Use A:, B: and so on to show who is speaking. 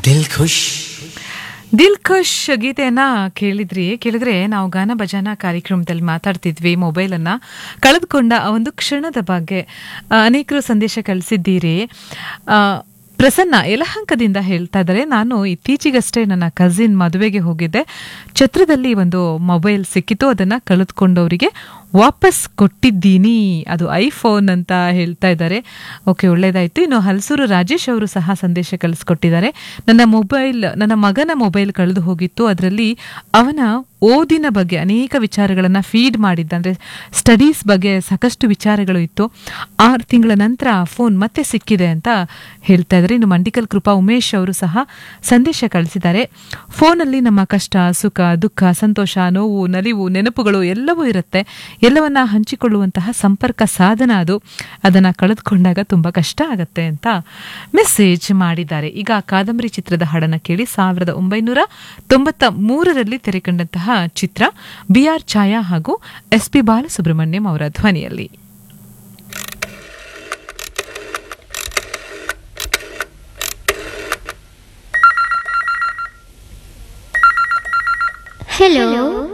A: ದಿಲ್ ಖುಷ್
B: ದಿಲ್ ಖುಷ್ ಗೀತೆಯನ್ನ ಕೇಳಿದ್ರಿ ಕೇಳಿದ್ರೆ ನಾವು ಗಾನ ಭಜನಾ ಕಾರ್ಯಕ್ರಮದಲ್ಲಿ ಮಾತಾಡ್ತಿದ್ವಿ ಮೊಬೈಲನ್ನ ಕಳೆದುಕೊಂಡ ಆ ಒಂದು ಕ್ಷಣದ ಬಗ್ಗೆ ಆ, ಅನೇಕರು ಸಂದೇಶ ಕಳಿಸಿದ್ದೀರಿ ಆ, ಪ್ರಸನ್ನ ಯಲಹಂಕದಿಂದ ಹೇಳ್ತಾ ಇದ್ದಾರೆ ನಾನು ಇತ್ತೀಚೆಗಷ್ಟೇ ನನ್ನ ಕಸಿನ್ ಮದುವೆಗೆ ಹೋಗಿದ್ದೆ ಛತ್ರದಲ್ಲಿ ಒಂದು ಮೊಬೈಲ್ ಸಿಕ್ಕಿತು ಅದನ್ನ ಕಳೆದುಕೊಂಡವರಿಗೆ ವಾಪಸ್ ಕೊಟ್ಟಿದ್ದೀನಿ ಅದು ಐಫೋನ್ ಅಂತ ಹೇಳ್ತಾ ಇದ್ದಾರೆ ಓಕೆ ಒಳ್ಳೇದಾಯ್ತು ಇನ್ನು ಹಲಸೂರು ರಾಜೇಶ್ ಅವರು ಸಹ ಸಂದೇಶ ಕಳಿಸ್ಕೊಟ್ಟಿದ್ದಾರೆ ನನ್ನ ಮೊಬೈಲ್ ನನ್ನ ಮಗನ ಮೊಬೈಲ್ ಕಳೆದು ಹೋಗಿತ್ತು ಅದರಲ್ಲಿ ಅವನ ಓದಿನ ಬಗ್ಗೆ ಅನೇಕ ವಿಚಾರಗಳನ್ನು ಫೀಡ್ ಮಾಡಿದ್ದ ಅಂದರೆ ಸ್ಟಡೀಸ್ ಬಗ್ಗೆ ಸಾಕಷ್ಟು ವಿಚಾರಗಳು ಇತ್ತು ಆರು ತಿಂಗಳ ನಂತರ ಫೋನ್ ಮತ್ತೆ ಸಿಕ್ಕಿದೆ ಅಂತ ಹೇಳ್ತಾ ಇದ್ದಾರೆ ಇನ್ನು ಮಂಡಿಕಲ್ ಕೃಪಾ ಉಮೇಶ್ ಅವರು ಸಹ ಸಂದೇಶ ಕಳಿಸಿದ್ದಾರೆ ಫೋನಲ್ಲಿ ನಮ್ಮ ಕಷ್ಟ ಸುಖ ದುಃಖ ಸಂತೋಷ ನೋವು ನಲಿವು ನೆನಪುಗಳು ಎಲ್ಲವೂ ಇರುತ್ತೆ ಎಲ್ಲವನ್ನ ಹಂಚಿಕೊಳ್ಳುವಂತಹ ಸಂಪರ್ಕ ಸಾಧನ ಅದು ಅದನ್ನ ಕಳೆದುಕೊಂಡಾಗ ತುಂಬಾ ಕಷ್ಟ ಆಗತ್ತೆ ಅಂತ ಮೆಸೇಜ್ ಮಾಡಿದ್ದಾರೆ ಈಗ ಆ ಕಾದಂಬರಿ ಚಿತ್ರದ ಹಾಡನ್ನ ಕೇಳಿ ಸಾವಿರದ ಒಂಬೈನೂರ ತೊಂಬತ್ತ ಮೂರರಲ್ಲಿ ತೆರೆಕಂಡಂತಹ ಚಿತ್ರ ಬಿ ಆರ್ ಛಾಯಾ ಹಾಗೂ ಎಸ್ ಪಿ ಬಾಲಸುಬ್ರಹ್ಮಣ್ಯಂ ಅವರ ಧ್ವನಿಯಲ್ಲಿ
C: Hello.